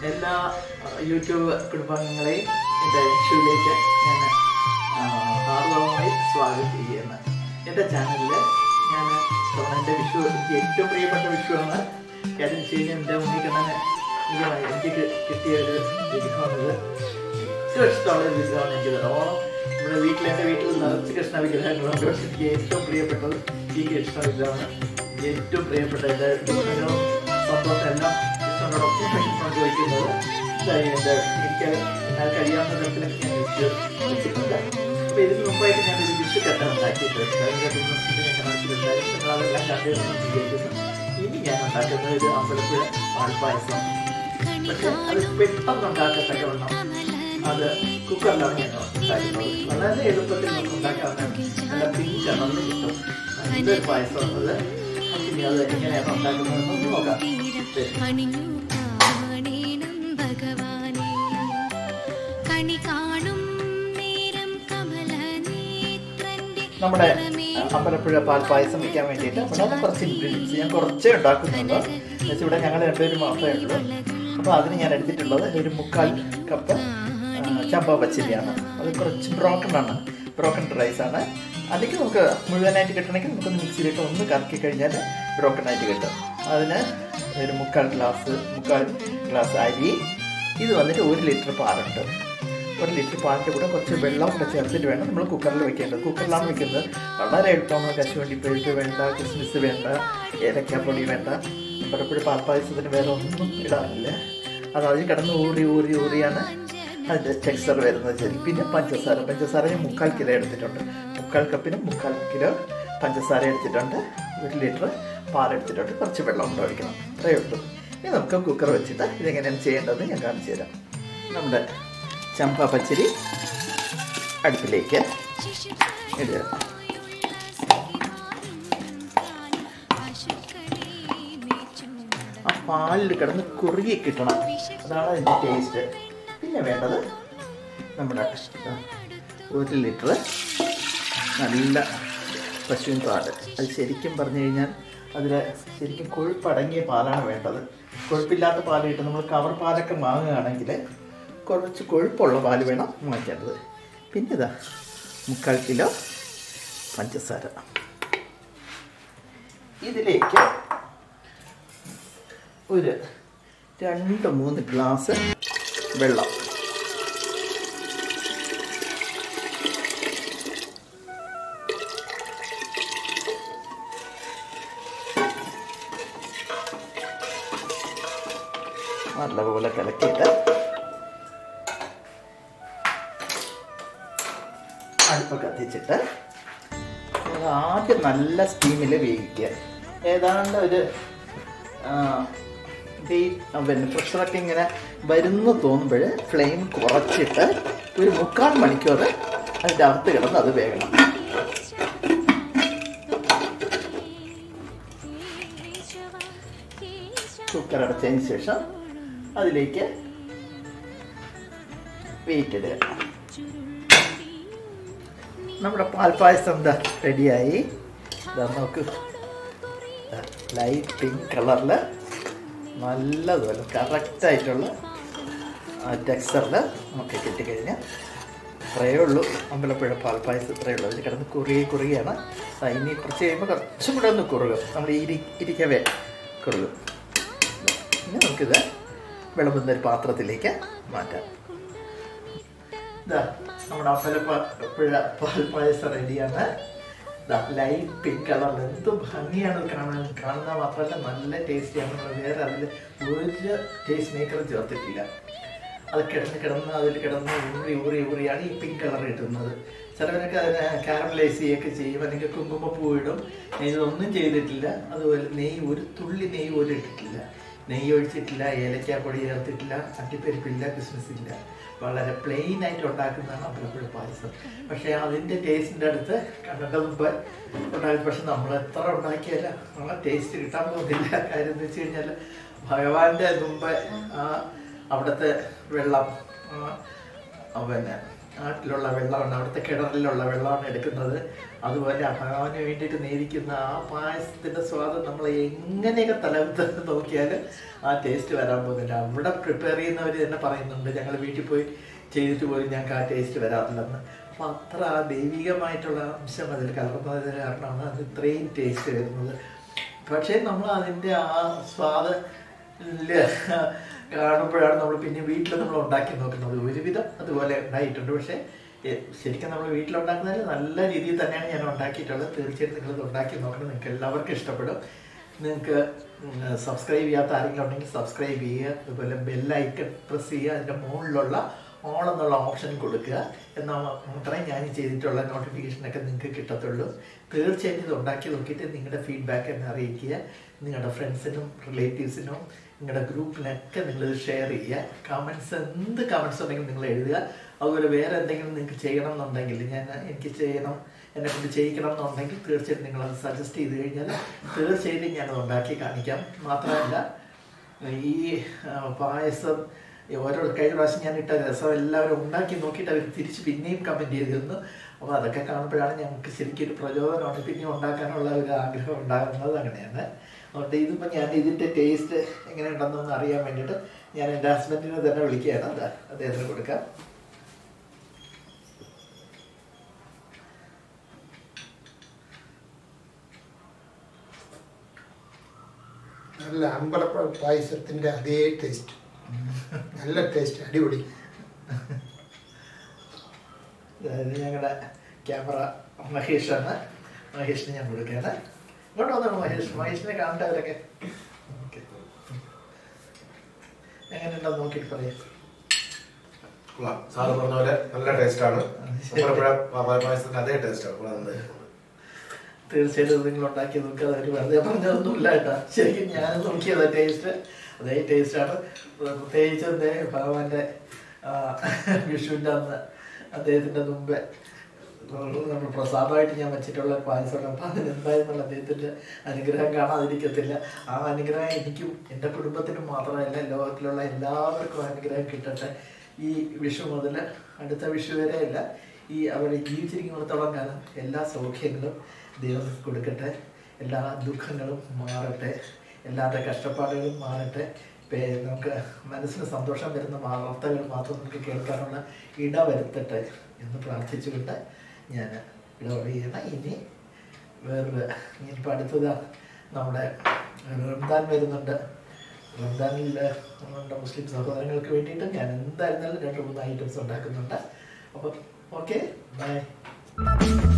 എല്ലാ ആ, യൂട്യൂബ് കുടുംബാംഗങ്ങളെയും എൻ്റെ വിഷുവിലേക്ക് ഞാൻ ആ, ഹാർദവമായി സ്വാഗതം ചെയ്യുന്നു എൻ്റെ ചാനലിൽ ഞാൻ തവണ എൻ്റെ വിഷു എനിക്ക് ഏറ്റവും പ്രിയപ്പെട്ട വിഷുവാണ് കാര്യം വെച്ച് കഴിഞ്ഞാൽ എൻ്റെ ഉണ്ണിക്കണ്ണന് ഇത് എനിക്ക് കി- കിട്ടിയ ഒരു വിഗ്രഹമാണിത് ഏറ്റവും ഇഷ്ടമുള്ള ഒരു വിഗ്രഹമാണ് എനിക്ക് ഓണം നമ്മുടെ വീട്ടിൽ എൻ്റെ വീട്ടിൽ നിറച്ച് കൃഷ്ണ വിഗ്രഹങ്ങളുണ്ട് പക്ഷെ എനിക്ക് ഏറ്റവും പ്രിയപ്പെട്ടത് ഈ കൃഷ്ണ വിഗ്രഹമാണ് ഏറ്റവും പ്രിയപ്പെട്ട എൻ്റെ ദുഃഖങ്ങളും സന്തോഷം എല്ലാം കൃഷ്ണനോടൊപ്പം പങ്കുവയ്ക്കുന്നത് ഇതായി എൻ്റെ എനിക്ക് എന്നാൽ കഴിയാവുന്ന തരത്തിലൊക്കെ ഞാൻ വിഷു വെച്ചിട്ടുണ്ട് അപ്പോൾ ഇതിന് മുമ്പായിട്ട് ഞാൻ ഒരു വിഷു കട്ട ഉണ്ടാക്കിയിട്ടുണ്ട് അതിൻ്റെ ബിസിനസ്സിൽ ഞാൻ കാണിച്ചിട്ടുണ്ടായിരുന്നു നിങ്ങൾ അതെല്ലാം കണ്ടുകൊണ്ട് സ്വീകരിക്കുന്നു ഇനി ഞാൻ ഉണ്ടാക്കുന്നത് ഒരു അമ്പലപ്പുഴ പാൽപ്പായസം പക്ഷെ അത് പെട്ടെന്ന് ഉണ്ടാക്കത്തക്കവണ്ണം അത് കുക്കറിലാണ് ഞാൻ ഉണ്ടാക്കുന്നത് വളരെ എളുപ്പത്തിൽ നമുക്ക് ഉണ്ടാക്കാവുന്ന നല്ല പിങ്ക് കളറിൽ കിട്ടും നല്ലൊരു പായസം അത് ഇനി അത് എങ്ങനെയാണ് ഉണ്ടാക്കുന്നതെന്ന് നോക്കാം ശരി. അണിഞ്ഞു കാണേണം ഭഗവാനെ കണി കാണും നേരം കമലനേത്രന്റെ നമ്മുടെ അമ്പലപ്പുഴ പാൽ പായസം വയ്ക്കാൻ വേണ്ടിയിട്ട് വളരെ കുറച്ച് ഇൻഗ്രീഡിയൻസ് ഞാൻ കുറച്ചേ ഉണ്ടാക്കുന്നുള്ളൂ എന്നുവെച്ചാൽ ഇവിടെ ഞങ്ങൾ രണ്ടുപേരും മാത്രമേ ഉള്ളൂ അപ്പോൾ അതിന് ഞാൻ എടുത്തിട്ടുള്ളത് ഒരു മുക്കാൽ കപ്പ് ചമ്പ പച്ചരിയാണ് അത് കുറച്ച് ബ്രോക്കൺ ആണ് ബ്രോക്കൺ റൈസ് ആണ് അല്ലെങ്കിൽ നമുക്ക് മുഴുവനായിട്ട് കിട്ടണമെങ്കിൽ നമുക്ക് മിക്സിയിലിട്ട് ഒന്ന് കറക്കി കഴിഞ്ഞാൽ ബ്രോക്കൺ ആയിട്ട് കിട്ടും അതിന് ഒരു മുക്കാൽ ഗ്ലാസ് മുക്കാൽ ഗ്ലാസ് അരി ഇത് വന്നിട്ട് ഒരു ലിറ്റർ പാലുണ്ട് ഒരു ലിറ്റർ പാലിൻ്റെ കൂടെ കുറച്ച് വെള്ളം കൂടെ ചേർത്തിട്ട് വേണം നമ്മൾ കുക്കറിൽ വെക്കേണ്ടത് കുക്കറിലാണ് വെക്കുന്നത് വളരെ എളുപ്പമാണ് കശുവണ്ടി പരിപ്പ് വേണ്ട കിസ്മിസ് വേണ്ട ഏലക്കാപ്പൊടി വേണ്ട പലപ്പോഴും പാൽപ്പായസത്തിന് വേറെ ഒന്നും ഇടാറില്ല അത് അതിൽ കിടന്ന് ഊറി ഊറി ഊറിയാണ് അതിൻ്റെ ടെക്സ്ചർ വരുന്നത് ശരി പിന്നെ പഞ്ചസാര പഞ്ചസാര ഞാൻ മുക്കാൽ കിലോ എടുത്തിട്ടുണ്ട് മുക്കാൽ കപ്പിന് മുക്കാൽ കിലോ പഞ്ചസാര എടുത്തിട്ടുണ്ട് ഒരു ലിറ്റർ പാലെടുത്തിട്ടുണ്ട് കുറച്ച് വെള്ളം കൂടെ ഒഴിക്കണം അത്രയേ ഉള്ളൂ ഇനി നമുക്ക് കുക്കർ വെച്ചിട്ട് ഇതെങ്ങനെയാണ് ചെയ്യേണ്ടതെന്ന് ഞാൻ കാണിച്ചു തരാം നമ്മുടെ ചമ്പ പച്ചരി അടുപ്പിലേക്ക് ഇടുക ആ പാലിൽ കിടന്ന് കുറുകി കിട്ടണം അതാണ് അതിൻ്റെ ടേസ്റ്റ് പിന്നെ വേണ്ടത് നമ്മുടെ ഇതാ, ഒരു ലിറ്റർ നല്ല പശുവിൻ പാല് അത് ശരിക്കും പറഞ്ഞു കഴിഞ്ഞാൽ അതിൽ ശരിക്കും കൊഴുപ്പടങ്ങിയ പാലാണ് വേണ്ടത് കൊഴുപ്പില്ലാത്ത പാൽ കിട്ടും നമ്മൾ കവർ പാലൊക്കെ വാങ്ങുകയാണെങ്കിൽ കുറച്ച് കൊഴുപ്പുള്ള പാല് വേണം വാങ്ങിക്കേണ്ടത് പിന്നെ ഇതാ മുക്കാൽ കിലോ പഞ്ചസാര ഇതിലേക്ക് ഒരു രണ്ട് മൂന്ന് ഗ്ലാസ് വെള്ളം നല്ലപോലെ കലക്കിയിട്ട് അടുപ്പ് കത്തിച്ചിട്ട് അത് ആദ്യം നല്ല സ്റ്റീമിൽ വേവിക്കുക ഏതാണ്ട് ഒരു ആ, വെയി- ആ, പിന്നെ പ്രഷറൊക്കെ ഇങ്ങനെ വരുന്നു തോന്നുമ്പോൾ ഫ്ലെയിം കുറച്ചിട്ട് ഒരു മുക്കാൽ മണിക്കൂർ അതിൻ്റെ അകത്ത് കിടന്ന് അത് വേകണം കുക്കർ അടച്ചതിന് ശേഷം അതിലേക്ക് വെയിറ്റ് ഇടുക നമ്മുടെ പാൽപ്പായസം എന്താ റെഡിയായി ഇതാ നോക്ക് ലൈറ്റ് പിങ്ക് കളറിൽ നല്ലതുപോലെ കറക്റ്റായിട്ടുള്ള ടെക്സ്ചറിൽ നമുക്ക് കിട്ടിക്കഴിഞ്ഞാൽ ഇത്രയേ ഉള്ളൂ അമ്പലപ്പുഴ പാൽപ്പായസം ഇത്രയേ ഉള്ളൂ അതിൽ കിടന്ന് കുറുകി കുറുകിയാണ് ദാ ഇനി കുറച്ച് കഴിയുമ്പോൾ കുറച്ചും കൂടെ ഒന്ന് കുറുകും നമ്മൾ ഇരി ഇരിക്കവേ കുറുകും ഇനി നമുക്കിത് വിളമ്പുന്ന ഒരു പാത്രത്തിലേക്ക് മാറ്റാം ഇതാ നമ്മുടെ അമ്പലപ്പുഴ പാൽപ്പായസം റെഡിയാണ് ലൈറ്റ് പിങ്ക് കളറിൽ എന്ത് ഭംഗിയാണ് ഇത് കാണാൻ കാണുന്ന മാത്രമല്ല നല്ല ടേസ്റ്റിയാണ് നമ്മൾ വേറെ അതിൽ ഒരു ടേസ്റ്റ് മേക്കറും ചേർത്തിട്ടില്ല അത് കിടന്ന് കിടന്ന് അതിൽ കിടന്ന് ഊറി ഊറി ഊറിയാണ് ഈ പിങ്ക് കളർ കിട്ടുന്നത് ചിലവരൊക്കെ അതിനെ കാരമലൈസ് ചെയ്യുകയൊക്കെ ചെയ്യും അല്ലെങ്കിൽ കുങ്കുമപ്പൂ ഇടും ഇതൊന്നും ചെയ്തിട്ടില്ല അതുപോലെ നെയ്യ് ഒരു തുള്ളി നെയ്യ് പോലും ഇട്ടിട്ടില്ല നെയ്യ് ഒഴിച്ചിട്ടില്ല ഏലക്കാപ്പൊടി ചേർത്തിട്ടില്ല അട്ടിപ്പരിപ്പില്ല ക്രിസ്മസ് ഇല്ല വളരെ പ്ലെയിൻ ആയിട്ട് ഉണ്ടാക്കുന്നതാണ് അമ്പലപ്പുഴ പായസം പക്ഷേ അതിൻ്റെ ടേസ്റ്റിൻ്റെ അടുത്ത് കണ്ണൻ്റെ മുമ്പ് ഉണ്ടാക്കി പക്ഷെ നമ്മൾ എത്ര ഉണ്ടാക്കിയാലും ആ ടേസ്റ്റ് കിട്ടാൻ പോകുന്നില്ല കാര്യം എന്ന് വെച്ച് കഴിഞ്ഞാൽ ഭഗവാന്റെ മുമ്പ് ആ അവിടുത്തെ വെള്ളം ആ, ആ പിന്നെ നാട്ടിലുള്ള വെള്ളമാണ് അവിടുത്തെ കിണറിലുള്ള വെള്ളമാണ് എടുക്കുന്നത് അതുപോലെ ഭഗവാന് വേണ്ടിയിട്ട് നേരിക്കുന്ന ആ പായസത്തിന്റെ സ്വാദം നമ്മൾ എങ്ങനെയൊക്കെ തലവത്ത് നോക്കിയാൽ ആ ടേസ്റ്റ് വരാൻ പോകുന്നില്ല അവിടെ പ്രിപ്പയർ ചെയ്യുന്നവർ തന്നെ പറയുന്നുണ്ട് ഞങ്ങൾ വീട്ടിൽ പോയി ചെയ്തിട്ട് പോലും ഞങ്ങൾക്ക് ആ ടേസ്റ്റ് വരാറില്ലെന്ന് അപ്പം അത്ര ആ ദൈവികമായിട്ടുള്ള അംശം അതിൽ കലർന്നതിന് കാരണമാണ് അത് ഇത്രയും ടേസ്റ്റ് വരുന്നത് പക്ഷേ നമ്മൾ അതിൻ്റെ ആ സ്വാദ് ഇല്ല. കാണുമ്പോഴാണ് നമ്മൾ പിന്നെ വീട്ടിൽ നമ്മൾ ഉണ്ടാക്കി നോക്കുന്നത് ഒരുവിധം അതുപോലെ ഉണ്ടായിട്ടുണ്ട് പക്ഷേ എ, ശരിക്കും നമ്മൾ വീട്ടിലുണ്ടാക്കുന്നതിൽ നല്ല രീതിയിൽ തന്നെയാണ് ഞാൻ ഉണ്ടാക്കിയിട്ടുള്ളത് തീർച്ചയായിട്ടും നിങ്ങളിത് ഉണ്ടാക്കി നോക്കണം നിങ്ങൾക്ക് എല്ലാവർക്കും ഇഷ്ടപ്പെടും നിങ്ങൾക്ക് സബ്സ്ക്രൈബ് ചെയ്യാത്ത ആരെങ്കിലും ഉണ്ടെങ്കിൽ സബ്സ്ക്രൈബ് ചെയ്യുക അതുപോലെ ബെല്ലൈക്കൺ പ്രസ് ചെയ്യുക അതിൻ്റെ മുകളിലുള്ള ഓൺ എന്നുള്ള ഓപ്ഷൻ കൊടുക്കുക എന്നാൽ മാത്രമേ ഞാൻ ഈ ചെയ്തിട്ടുള്ള നോട്ടിഫിക്കേഷനൊക്കെ നിങ്ങൾക്ക് കിട്ടത്തുള്ളൂ തീർച്ചയായിട്ടും ഇത് ഉണ്ടാക്കി നോക്കിയിട്ട് നിങ്ങളുടെ ഫീഡ്ബാക്ക് എന്നെ അറിയിക്കുക നിങ്ങളുടെ ഫ്രണ്ട്സിനും റിലേറ്റീവ്സിനും നിങ്ങളുടെ ഗ്രൂപ്പിലൊക്കെ നിങ്ങൾ ഷെയർ ചെയ്യുക കമൻസ് എന്ത് കമൻസ് ഉണ്ടെങ്കിലും നിങ്ങൾ എഴുതുക അതുപോലെ വേറെ എന്തെങ്കിലും നിങ്ങൾക്ക് ചെയ്യണം എന്നുണ്ടെങ്കിൽ ഞാൻ എനിക്ക് ചെയ്യണം എന്നെ കൊണ്ട് ചെയ്യിക്കണം എന്നുണ്ടെങ്കിൽ തീർച്ചയായിട്ടും നിങ്ങൾ അത് സജസ്റ്റ് ചെയ്ത് കഴിഞ്ഞാൽ തീർച്ചയായിട്ടും ഞാനത് ഉണ്ടാക്കി കാണിക്കാം മാത്രമല്ല ഈ ആ, പായസം ഈ ഓരോ കഴിഞ്ഞ പ്രാവശ്യം ഞാൻ ഇട്ട രസം എല്ലാവരും ഉണ്ടാക്കി നോക്കിയിട്ട് അവർ തിരിച്ച് പിന്നെയും കമൻറ്റ് ചെയ്തിരുന്നു അപ്പോൾ അതൊക്കെ കാണുമ്പോഴാണ് ഞങ്ങൾക്ക് ശരിക്കും ഒരു പ്രചോദനമാണ് പിന്നെയും ഉണ്ടാക്കാനുള്ള ഒരു ആഗ്രഹം ഉണ്ടാകുന്നത് അങ്ങനെയാണ് അതുകൊണ്ട് ഇതിപ്പോൾ ഞാൻ ഇതിൻ്റെ ടേസ്റ്റ് എങ്ങനെ ഉണ്ടെന്നൊന്ന് അറിയാൻ വേണ്ടിയിട്ട് ഞാൻ എൻ്റെ ഹസ്ബൻഡിനെ തന്നെ വിളിക്കുകയാണ് അതാ അദ്ദേഹത്തിന് കൊടുക്കാം നല്ല അമ്പലപ്പഴ പായസത്തിന്റെ അതേ ടേസ്റ്റ് നല്ല ടേസ്റ്റ് അടിപൊളി അതായത് ഞങ്ങളുടെ ക്യാമറ മഹേഷാണ് മഹേഷിന് ഞാൻ കൊടുക്കുകയാണ് ഇങ്ങോട്ട് വന്നാണ് മഹേഷ് മഹേഷിനെ കാണട്ടെ അവരൊക്കെ ഓക്കെ എങ്ങനെയുണ്ടോ നോക്കിയിട്ട് പറയാം കൊള്ളാം. സാറ് പറഞ്ഞ പോലെ നല്ല ടേസ്റ്റ് ആണ് അമ്പലപ്പുഴ പായസത്തിന്റെ അതേ ടേസ്റ്റ് ആണ് കൊള്ളാം, നന്നായി. തീർച്ചയായിട്ടും നിങ്ങൾ ഉണ്ടാക്കി നോക്കുക അവർ വെറുതെ പറഞ്ഞതൊന്നുമില്ല കേട്ടോ ശരിക്കും ഞാൻ നോക്കിയത് ടേസ്റ്റ് അതേ ടേസ്റ്റാണ് പ്രത്യേകിച്ച് എന്തേ ഭഗവാന്റെ ആ, വിഷുവിൻ്റെ അന്ന് അദ്ദേഹത്തിൻ്റെ മുമ്പേ നമ്മൾ പ്രസാദമായിട്ട് ഞാൻ വെച്ചിട്ടുള്ള ഒരു പായസമാണ് അപ്പം അതിനെന്തായെന്നുള്ള അദ്ദേഹത്തിൻ്റെ അനുഗ്രഹം കാണാതിരിക്കത്തില്ല ആ അനുഗ്രഹം എനിക്കും എൻ്റെ കുടുംബത്തിനും മാത്രമല്ല ലോകത്തിലുള്ള എല്ലാവർക്കും അനുഗ്രഹം കിട്ടട്ടെ ഈ വിഷു മുതൽ അടുത്ത വിഷു വരെയല്ല ഈ അവിടെ ജീവിച്ചിരിക്കുന്നിടത്തോളം കാലം എല്ലാ സൗഖ്യങ്ങളും ദൈവം കൊടുക്കട്ടെ എല്ലാ ദുഃഖങ്ങളും മാറട്ടെ എല്ലാവരുടെ കഷ്ടപ്പാടുകളും മാറട്ടെ പേ- നമുക്ക് മനസ്സിന് സന്തോഷം വരുന്ന വാർത്തകൾ മാത്രം നമുക്ക് കേൾക്കാനുള്ള ഇട വരുത്തട്ടെ എന്ന് പ്രാർത്ഥിച്ചുകൊണ്ട് ഞാൻ ഇടപെടുകയാണ് ഇനി വേറൊരു ഇനിയിപ്പോൾ അടുത്തത് നമ്മുടെ റംദാൻ വരുന്നുണ്ട് റംദാനിൽ നമ്മുടെ മുസ്ലിം സഹോദരങ്ങൾക്ക് വേണ്ടിയിട്ട് ഞാൻ എന്തായിരുന്നാലും രണ്ട് മൂന്ന് ഐറ്റംസ് ഉണ്ടാക്കുന്നുണ്ട് അപ്പം ഓക്കെ ബൈ